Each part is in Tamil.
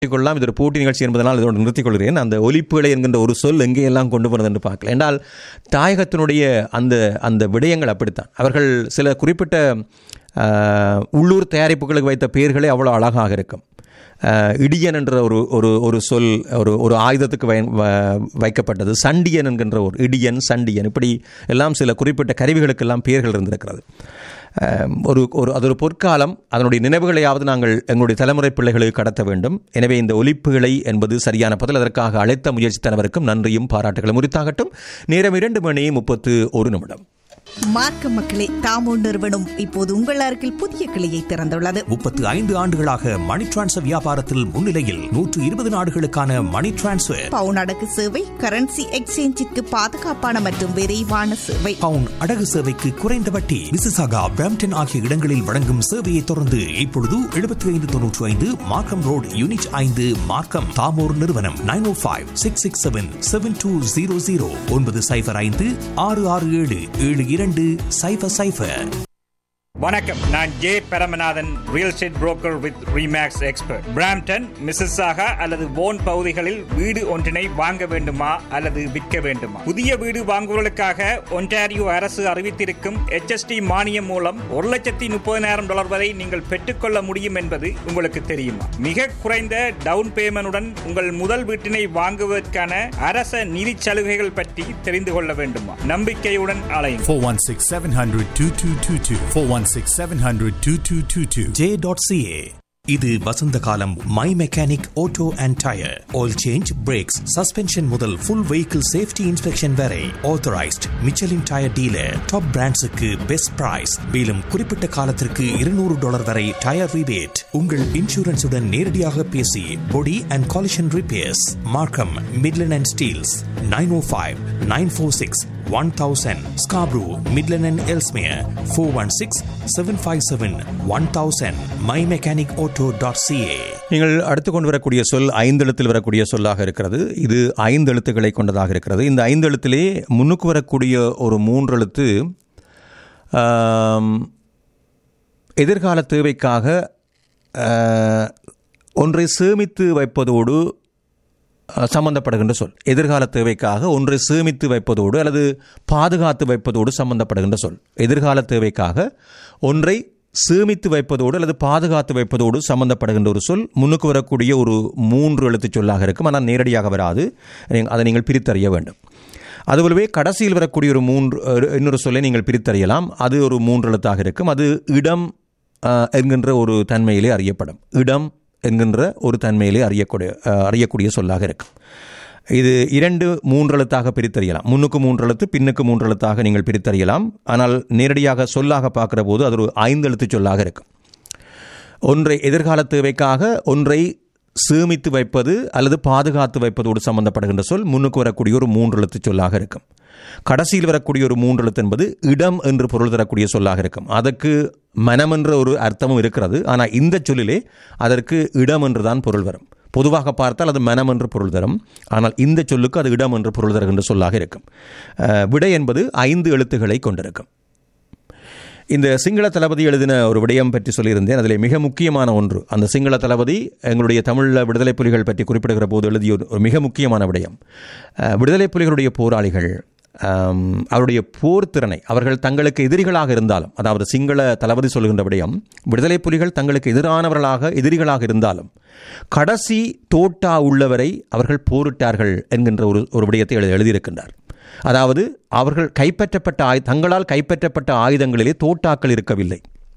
கொள்ளலாம் இது ஒரு போட்டி நிகழ்ச்சி என்பதனால் இதோடு நிறுத்திக் கொள்கிறேன் அந்த ஒலிப்புகளை என்கின்ற ஒரு சொல் எங்கேயெல்லாம் கொண்டு போனது என்று பார்க்கல என்றால் தாயகத்தினுடைய அந்த அந்த விடயங்கள் அப்படித்தான் அவர்கள் சில குறிப்பிட்ட ஆஹ், உள்ளூர் தயாரிப்புகளுக்கு வைத்த பெயர்களே அவ்வளோ அழகாக இருக்கும் ஆஹ், இடியன் என்ற ஒரு ஒரு ஒரு சொல் ஒரு ஒரு ஆயுதத்துக்கு வை வ- வைக்கப்பட்டது சண்டியன் என்கின்ற ஒரு இடியன் சண்டியன் இப்படி எல்லாம் சில குறிப்பிட்ட கருவிகளுக்கெல்லாம் பெயர்கள் இருந்திருக்கிறது ஆம், ஒரு ஒரு அது ஒரு பொற்காலம் அதனுடைய நினைவுகளையாவது நாங்கள் எங்களுடைய தலைமுறை பிள்ளைகளுக்கு கடத்த வேண்டும் எனவே இந்த ஒலிப்புகளை என்பது சரியான பதில் அதற்காக அழைத்த முயற்சி தலைவருக்கும் நன்றியும் பாராட்டுகளும் உரித்தாகட்டும் நேரம் இரண்டு மணி முப்பத்து ஒரு நிமிடம் மார்க்க மக்களே தாமோ நிறுவனம் இப்போது உங்கள் அருகில் புதிய கிளையை திறந்துள்ளது முப்பத்து ஐந்து ஆண்டுகளாக மணி டிரான்ஸ்ஃபர் வியாபாரத்தில் முன்னிலையில் நூற்று இருபது நாடுகளுக்கான மணி டிரான்ஸ்ஃபர் பவுன் அடகு சேவை கரன்சி எக்ஸ்சேஞ்சிற்கு பாதுகாப்பான மற்றும் விரைவான சேவை பவுன் அடகு சேவைக்கு குறைந்த வட்டி விசிசாகா பிராம்டன் ஆகிய இடங்களில் வழங்கும் சேவையை தொடர்ந்து இப்பொழுது எழுபத்தி ஐந்து தொன்னூற்றி ஐந்து மார்க்கம் ரோட் யூனிட் ஐந்து மார்க்கம் தாமோர் நிறுவனம் nine O five six six seven seven two zero zero ஒன்பது சைபர் ஐந்து ஆறு ஆறு ஏழு ஏழு இரண்டு சைபர் சைபர் வணக்கம் நான் J Paramanathan real estate broker with REMAX expert Brampton Mississauga அல்லது போன் பகுதிகளில் வீடு ஒன்றினை வாங்க வேண்டுமா அல்லது விற்க வேண்டுமா புதிய வீடு வாங்குவதற்காக ஒன்டாரியோ அரசு அறிவித்திருக்கும் HST மானியம் மூலம் ஒரு லட்சத்தி முப்பதினாயிரம் டாலர் வரை நீங்கள் பெற்றுக்கொள்ள முடியும் என்பது உங்களுக்கு தெரியுமா மிக குறைந்த டவுன் பேமெண்டுடன் உங்கள் முதல் வீட்டினை வாங்குவதற்கான அரச நிதி சலுகைகள் பற்றி தெரிந்து கொள்ள வேண்டுமா நம்பிக்கையுடன் அலையுங்கள் 416 700 2222. 416 700 2222. ஜே டாட் சிஏ இது வசந்த காலம் my mechanic auto and tyre oil change brakes suspension முதல் ஃபுல் வெஹிக்கிள் சேஃப்டி இன்ஸ்பெக்ஷன் வரை authorised Michelin tyre dealer top பிராண்ட்ஸுக்கு பெஸ்ட் பிரைஸ் மேலும் குறிப்பிட்ட காலத்திற்கு இருநூறு டாலர் வரை டயர் ரிபேட் உங்கள் இன்சூரன்ஸுடன் நேரடியாக பேசி body and collision repairs Markham Midland and Steeles nine O five nine four six one thousand Scarborough Midland and Ellesmere four one six seven five seven one thousand my mechanic auto dot CA நீங்கள் அடுத்து கொண்டு வரக்கூடிய சொல் ஐந்தெழுத்தில் வரக்கூடிய சொல்லாக இருக்கிறது இது ஐந்து எழுத்துக்களை கொண்டதாக இருக்கிறது இந்த ஐந்து எழுத்திலே முன்னுக்கு வரக்கூடிய ஒரு மூன்று எழுத்து ஆம், எதிர்கால தேவைக்காக ஆ, ஒன்றை சேமித்து வைப்பதோடு அஹ், சம்பந்தப்படுகின்ற சொல் எதிர்கால தேவைக்காக ஒன்றை சேமித்து வைப்பதோடு அல்லது பாதுகாத்து வைப்பதோடு சம்பந்தப்படுகின்ற சொல் எதிர்கால தேவைக்காக ஒன்றை சேமித்து வைப்பதோடு அல்லது பாதுகாத்து வைப்பதோடு சம்பந்தப்படுகின்ற ஒரு சொல் முன்னுக்கு வரக்கூடிய ஒரு மூன்று எழுத்துச் சொல்லாக இருக்கும் ஆனால் நேரடியாக வராது நீங்க- அதை நீங்கள் பிரித்தறிய வேண்டும் அதுபோலவே கடைசியில் வரக்கூடிய ஒரு மூன்று ஒரு இன்னொரு சொல்லை நீங்கள் பிரித்தறியலாம் அது ஒரு மூன்று எழுத்தாக இருக்கும் அது இடம் அஹ், என்கின்ற ஒரு தன்மையிலே அறியப்படும் இடம் என்கின்ற ஒரு தன்மையிலே அறியக்கூடிய அஹ், அறியக்கூடிய சொல்லாக இருக்கும் இது இரண்டு மூன்று எழுத்தாக பிரித்தறியலாம் முன்னுக்கு மூன்று எழுத்து பின்னுக்கு மூன்று எழுத்தாக நீங்கள் பிரித்தறியலாம் ஆனால் நேரடியாக சொல்லாக பார்க்கிற போது அது ஒரு ஐந்து எழுத்து சொல்லாக இருக்கும் ஒன்றை எதிர்கால தேவைக்காக ஒன்றை சேமித்து வைப்பது அல்லது பாதுகாத்து வைப்பதோடு சம்பந்தப்படுகின்ற சொல் முன்னுக்கு வரக்கூடிய ஒரு மூன்று எழுத்து சொல்லாக இருக்கும் கடைசியில் வரக்கூடிய ஒரு மூன்று எழுத்து என்பது இடம் என்று பொருள் தரக்கூடிய சொல்லாக இருக்கும் அதற்கு மனம் என்ற ஒரு அர்த்தமும் இருக்கிறது ஆனால் இந்த சொல்லிலே அதற்கு இடம் என்று தான் பொருள் வரும் பொதுவாக பார்த்தால் அது மனம் என்று பொருள் தரும் ஆனால் இந்த சொல்லுக்கு அது இடம் என்று பொருள் தருகின்ற சொல்லாக இருக்கும் அஹ், விடை என்பது ஐந்து எழுத்துக்களை கொண்டிருக்கும் இந்த சிங்கள தளபதி எழுதின ஒரு விடயம் பற்றி சொல்லியிருந்தேன் அதில் மிக முக்கியமான ஒன்று அந்த சிங்கள தளபதி எங்களுடைய தமிழில் விடுதலை புலிகள் பற்றி குறிப்பிடுகிற போது எழுதிய ஒரு ஒரு மிக முக்கியமான விடயம் அஹ், விடுதலை புலிகளுடைய போராளிகள் ஆம், அவருடைய போர் திறனை அவர்கள் தங்களுக்கு எதிரிகளாக இருந்தாலும் அதாவது சிங்கள தளபதி சொல்கின்ற விடயம் விடுதலை புலிகள் தங்களுக்கு எதிரானவர்களாக எதிரிகளாக இருந்தாலும் கடைசி தோட்டா உள்ளவரை அவர்கள் போரிட்டார்கள் என்கின்ற ஒரு ஒரு விடயத்தை எழுதி எழுதியிருக்கின்றார் அதாவது அவர்கள் கைப்பற்றப்பட்ட ஆயு தங்களால் கைப்பற்றப்பட்ட ஆயுதங்களிலே தோட்டாக்கள் இருக்கவில்லை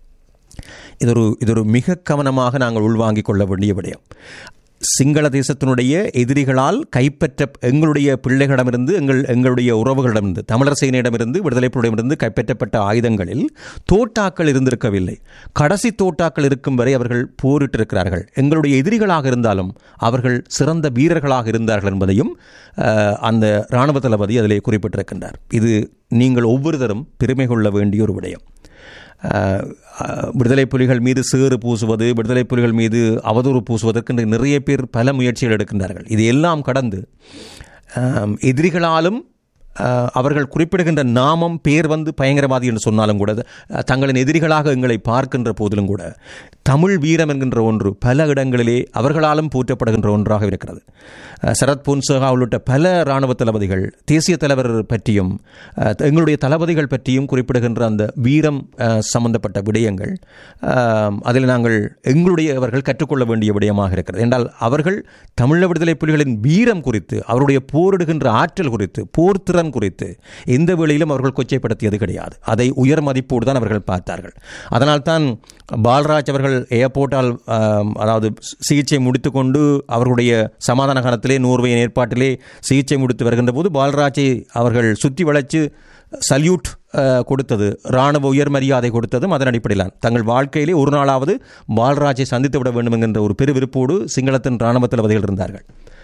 இதொரு இதொரு மிக கவனமாக நாங்கள் உள்வாங்கிக் கொள்ள வேண்டிய விடயம் சிங்கள தேசத்தினுடைய எதிரிகளால் கைப்பற்ற எங்களுடைய பிள்ளைகளிடமிருந்து எங்கள் எங்களுடைய உறவுகளிடமிருந்து தமிழர் சேனையிடமிருந்து விடுதலை புலிகளிடமிருந்து கைப்பற்றப்பட்ட ஆயுதங்களில் தோட்டாக்கள் இருந்திருக்கவில்லை கடைசி தோட்டாக்கள் இருக்கும் வரை அவர்கள் போரிட்டிருக்கிறார்கள் எங்களுடைய எதிரிகளாக இருந்தாலும் அவர்கள் சிறந்த வீரர்களாக இருந்தார்கள் என்பதையும் அஹ், அந்த இராணுவ தளபதி அதிலே குறிப்பிட்டிருக்கின்றார் இது நீங்கள் ஒவ்வொருத்தரும் பெருமை கொள்ள வேண்டிய ஒரு விடயம் அஹ், அஹ், விடுதலை புலிகள் மீது சேறு பூசுவது விடுதலை புலிகள் மீது அவதூறு பூசுவதற்கு இன்று நிறைய பேர் பல முயற்சிகள் எடுக்கின்றார்கள் இது எல்லாம் கடந்து அஹ், எதிரிகளாலும் அஹ், அவர்கள் குறிப்பிடுகின்ற நாமம் பேர் வந்து பயங்கரவாதி என்று சொன்னாலும் கூட அஹ், தங்களின் எதிரிகளாக எங்களை பார்க்கின்ற போதிலும் கூட தமிழ் வீரம் என்கின்ற ஒன்று பல இடங்களிலே அவர்களாலும் போற்றப்படுகின்ற ஒன்றாக இருக்கிறது அஹ், சரத் பொன்சேகா உள்ளிட்ட பல இராணுவ தளபதிகள் தேசிய தலைவர் பற்றியும் அஹ், எங்களுடைய தளபதிகள் பற்றியும் குறிப்பிடுகின்ற அந்த வீரம் அஹ், சம்பந்தப்பட்ட விடயங்கள் அஹ், அதில் நாங்கள் எங்களுடையவர்கள் கற்றுக்கொள்ள வேண்டிய விடயமாக இருக்கிறது என்றால் அவர்கள் தமிழ் விடுதலை புலிகளின் வீரம் குறித்து அவருடைய போரிடுகின்ற ஆற்றல் குறித்து போர்த்திறன் குறித்து எந்த வேளையிலும் அவர்கள் கொச்சைப்படுத்தியது கிடையாது அதை உயர் மதிப்போடு தான் அவர்கள் பார்த்தார்கள் அதனால்தான் பால்ராஜ் அவர்கள் ஏர்போர்ட்டால் ஆம், அதாவது சிகிச்சை முடித்துக்கொண்டு அவர்களுடைய சமாதான காலத்திலே நோர்வையின் ஏற்பாட்டிலே சிகிச்சை முடித்து வருகின்ற போது பால்ராஜை அவர்கள் சுற்றி வளைச்சு சல்யூட் அஹ், கொடுத்தது இராணுவ உயர் மரியாதை கொடுத்ததும் அதன் அடிப்படையில் தங்கள் வாழ்க்கையிலே ஒரு நாளாவது பால்ராஜை சந்தித்து விட வேண்டும் என்கின்ற ஒரு பெருவிருப்போடு சிங்களத்தின் இராணுவ தளபதிகள் இருந்தார்கள்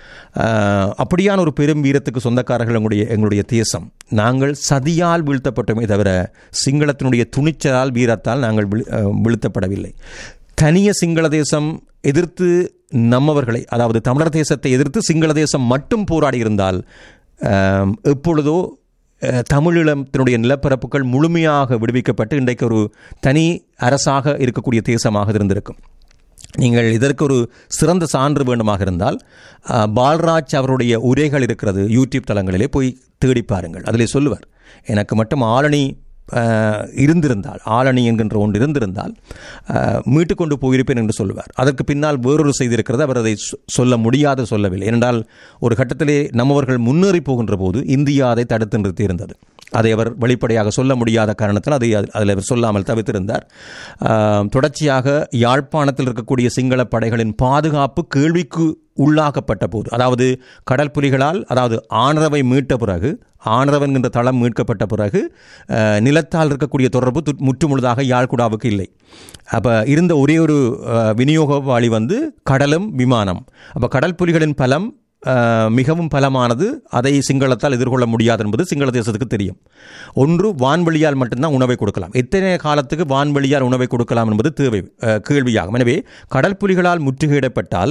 அஹ், அப்படியான ஒரு பெரும் வீரத்துக்கு சொந்தக்காரர்கள் எங்களுடைய எங்களுடைய தேசம் நாங்கள் சதியால் வீழ்த்தப்பட்டோமே தவிர சிங்களத்தினுடைய துணிச்சலால் வீரத்தால் நாங்கள் வீழ்- அஹ், வீழ்த்தப்படவில்லை தனிய சிங்கள தேசம் எதிர்த்து நம்மவர்களை அதாவது தமிழர் தேசத்தை எதிர்த்து சிங்கள தேசம் மட்டும் போராடி இருந்தால் அஹ், எப்பொழுதோ அஹ், தமிழீழத்தினுடைய நிலப்பரப்புகள் முழுமையாக விடுவிக்கப்பட்டு இன்றைக்கு ஒரு தனி அரசாக இருக்கக்கூடிய தேசமாக இருந்திருக்கும் நீங்கள் இதற்கு ஒரு சிறந்த சான்று வேண்டுமாக இருந்தால் அஹ், பால்ராஜ் அவருடைய உரைகள் இருக்கிறது யூடியூப் தளங்களிலே போய் தேடி பாருங்கள் அதிலே சொல்லுவார் எனக்கு மட்டும் ஆளணி அஹ், இருந்திருந்தால் ஆளணி என்கின்ற ஒன்று இருந்திருந்தால் அஹ், மீட்டுக் கொண்டு போயிருப்பேன் என்று சொல்லுவார் அதற்கு பின்னால் வேறொரு செய்தி இருக்கிறது அவர் அதை சொ- சொல்ல முடியாது சொல்லவில்லை ஏனென்றால் ஒரு கட்டத்திலே நம்மவர்கள் முன்னேறி போகின்ற போது இந்தியா அதை தடுத்து நிறுத்தியிருந்தது அதை அவர் வெளிப்படையாக சொல்ல முடியாத காரணத்தில் அதை அது- அதில் அவர் சொல்லாமல் தவிர்த்திருந்தார் ஆம், தொடர்ச்சியாக யாழ்ப்பாணத்தில் இருக்கக்கூடிய சிங்கள படைகளின் பாதுகாப்பு கேள்விக்கு உள்ளாக்கப்பட்ட போது அதாவது கடல் புலிகளால் அதாவது ஆணரவை மீட்ட பிறகு ஆணரவன் என்கின்ற தளம் மீட்கப்பட்ட பிறகு அஹ், நிலத்தால் இருக்கக்கூடிய தொடர்பு து- முற்றுமுழுதாக யாழ்குடாவுக்கு இல்லை அப்போ இருந்த ஒரே ஒரு அஹ், விநியோக வழி வந்து கடலும் விமானம் அப்போ கடல் புலிகளின் பலம் அஹ், மிகவும் பலமானது அதை சிங்களத்தால் எதிர்கொள்ள முடியாது என்பது சிங்கள தேசத்துக்கு தெரியும் ஒன்று வான்வெளியால் மட்டும்தான் உணவை கொடுக்கலாம் எத்தனை காலத்துக்கு வான்வெளியால் உணவை கொடுக்கலாம் என்பது தேவை அஹ், கேள்வியாகும் எனவே கடல் புலிகளால் முற்றுகையிடப்பட்டால்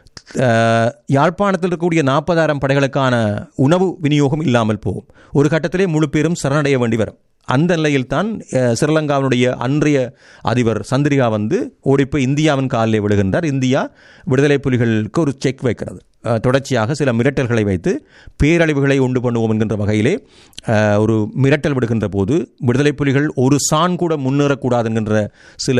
அஹ், யாழ்ப்பாணத்தில் இருக்கக்கூடிய நாற்பதாயிரம் படைகளுக்கான உணவு விநியோகம் இல்லாமல் போகும் ஒரு கட்டத்திலே முழு பேரும் சரணடைய வேண்டி வரும் அந்த நிலையில்தான் அஹ், ஸ்ரீலங்காவினுடைய அன்றைய அதிபர் சந்திரிகா வந்து ஓடிப்போய் இந்தியாவின் காலிலே விழுகின்றார் இந்தியா விடுதலை புலிகளுக்கு ஒரு செக் வைக்கிறது அஹ், தொடர்ச்சியாக சில மிரட்டல்களை வைத்து பேரழிவுகளை உண்டு பண்ணுவோம் என்கின்ற வகையிலே அஹ், ஒரு மிரட்டல் விடுகின்ற போது விடுதலை புலிகள் ஒரு சான் கூட முன்னேறக்கூடாது என்கின்ற சில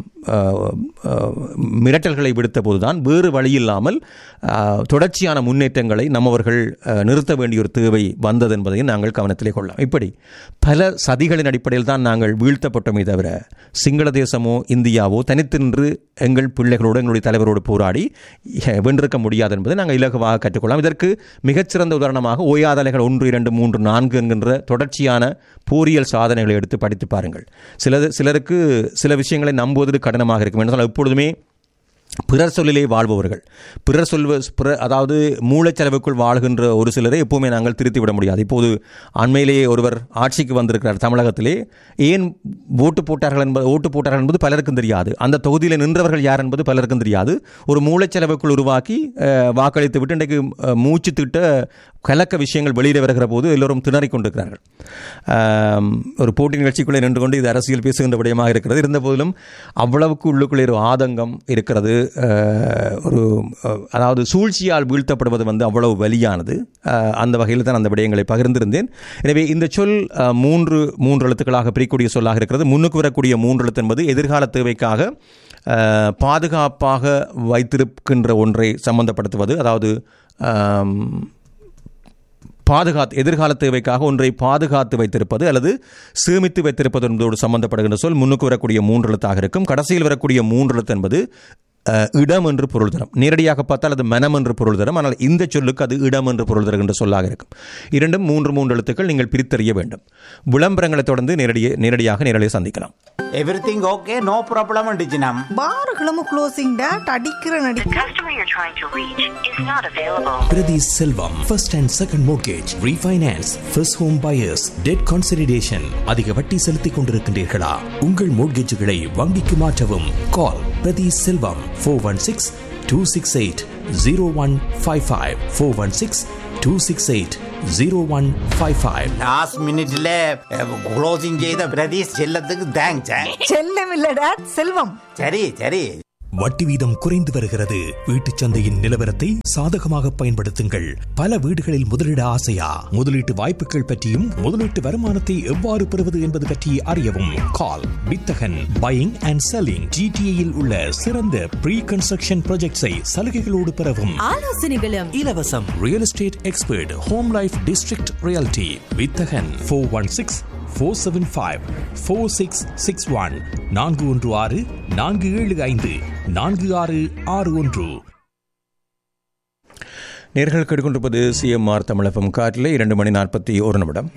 அஹ், அஹ், மிரட்டல்களை விடுத்த போதுதான் வேறு வழியில்லாமல் அஹ், தொடர்ச்சியான முன்னேற்றங்களை நம்மவர்கள் அஹ், நிறுத்த வேண்டிய ஒரு தேவை வந்தது என்பதையும் நாங்கள் கவனத்திலே கொள்ளலாம் இப்படி பல சதிகளின் அடிப்படையில் தான் நாங்கள் வீழ்த்தப்பட்டோமே தவிர சிங்கள தேசமோ இந்தியாவோ தனித்து நின்று எங்கள் பிள்ளைகளோடு எங்களுடைய தலைவரோடு போராடி அஹ், வென்றிருக்க முடியாது என்பதை நாங்கள் இலகுவாக கற்றுக்கொள்ளலாம் இதற்கு மிகச்சிறந்த உதாரணமாக ஓயாதலைகள் ஒன்று இரண்டு மூன்று நான்கு என்கின்ற தொடர்ச்சியான போரியல் சாதனைகளை எடுத்து படித்து பாருங்கள் சிலது சிலருக்கு சில விஷயங்களை நம்புவது கடினமாக இருக்கும் என்று சொன்னால் எப்பொழுதுமே பிறர் சொல்லிலே வாழ்பவர்கள் பிறர் சொல்வ பிற அதாவது மூளைச்செலவுக்குள் வாழ்கின்ற ஒரு சிலரை எப்பவுமே நாங்கள் திருத்தி விட முடியாது இப்போது அண்மையிலேயே ஒருவர் ஆட்சிக்கு வந்திருக்கிறார் தமிழகத்திலே ஏன் ஓட்டு போட்டார்கள் என்பது ஓட்டு போட்டார்கள் என்பது பலருக்கும் தெரியாது அந்த தொகுதியில் நின்றவர்கள் யார் என்பது பலருக்கும் தெரியாது ஒரு மூளைச்செலவுக்குள் உருவாக்கி அஹ், வாக்களித்து விட்டு இன்றைக்கு அஹ், மூச்சு திட்ட கலக்க விஷயங்கள் வெளியிட வருகிற போது எல்லோரும் திணறிக் கொண்டிருக்கிறார்கள் ஆம், ஒரு போட்டி நிகழ்ச்சிக்குள்ளே நின்று கொண்டு இது அரசியல் பேசுகின்ற விடயமாக இருக்கிறது இருந்த போதிலும் அவ்வளவுக்கு உள்ளுக்குள்ளே ஒரு ஆதங்கம் இருக்கிறது அஹ், ஒரு அஹ், அதாவது சூழ்ச்சியால் வீழ்த்தப்படுவது வந்து அவ்வளவு வலியானது அஹ், அந்த வகையில் தான் அந்த விடயங்களை பகிர்ந்திருந்தேன் எனவே இந்த சொல் அஹ், மூன்று மூன்று எழுத்துக்களாக பிரிக்கூடிய சொல்லாக இருக்கிறது முன்னுக்கு வரக்கூடிய மூன்று எழுத்து என்பது எதிர்கால தேவைக்காக அஹ், பாதுகாப்பாக வைத்திருக்கின்ற ஒன்றை சம்பந்தப்படுத்துவது அதாவது ஆம், பாதுகாத்து எதிர்கால தேவைக்காக ஒன்றை பாதுகாத்து வைத்திருப்பது அல்லது சேமித்து வைத்திருப்பது என்பதோடு சம்பந்தப்படுகின்ற சொல் முன்னுக்கு வரக்கூடிய மூன்று எழுத்தாக இருக்கும் கடைசியில் வரக்கூடிய மூன்று எழுத்து என்பது அஹ், இடம் என்று பொருள் தரும் நேரடியாக பார்த்தால் அது மனம் என்று பொருள் தரும் ஆனால் இந்த சொல்லுக்கு அது இடம் என்று பொருள் தருகின்ற சொல்லாக இருக்கும் இரண்டும் மூன்று மூன்று எழுத்துக்கள் நீங்கள் பிரித்தறிய வேண்டும் விளம்பரங்களை தொடர்ந்து நேரடியே நேரடியாக நேரடியாக சந்திக்கலாம் எவ்ரிதிங் ஓகே நோ ப்ராப்ளம் அண்டிச்சினம் பாருகளும் க்ளோசிங் டேட் அடிக்கிற The நடிக்க customer you're trying to reach is not available. Priti Selvam, first and second mortgage, refinance, first home buyers, debt consolidation. அதிக வட்டி செலுத்திக் கொண்டிருக்கின்றீர்களா உங்கள் மோட்கேஜுகளை வங்கிக்கு மாற்றவும் call Prathi Selvam four one six two six eight zero one five five four one six two six eight zero one five five last மினிட்ல க்ளோசிங் செய்த பிரதீஷ் செல்லத்துக்கு தேங்க்ஸ் செல்லம் இல்ல டேட் செல்வம் சரி சரி வட்டி வீதம் குறைந்து வருகிறது வீட்டுச் சந்தையின் நிலவரத்தை சாதகமாக பயன்படுத்துங்கள் பல வீடுகளில் முதலீட ஆசையா முதலீட்டு வாய்ப்புகள் பற்றியும் முதலீட்டு வருமானத்தை எவ்வாறு பெறுவது என்பது பற்றி அறியவும் கால் வித்தகன் பையிங் அண்ட் செல்லிங் ஜிடிஏயில் உள்ள சிறந்த ப்ரீ கன்ஸ்ட்ரக்ஷன் ப்ராஜெக்ட்ஸை சலுகைகளோடு பெறவும் ஆலோசனைகளும் இலவசம் real estate expert home life district realty வித்தகன் four one six four seven five four six six one நான்கு ஒன்று ஆறு நான்கு ஏழு ஐந்து நான்கு ஆறு ஆறு ஒன்று நேர்கள் கேட்டுக்கொண்டிருப்பது சிஎம்ஆர் தமிழகம் காற்றிலே இரண்டு மணி நாற்பத்தி ஒரு நிமிடம்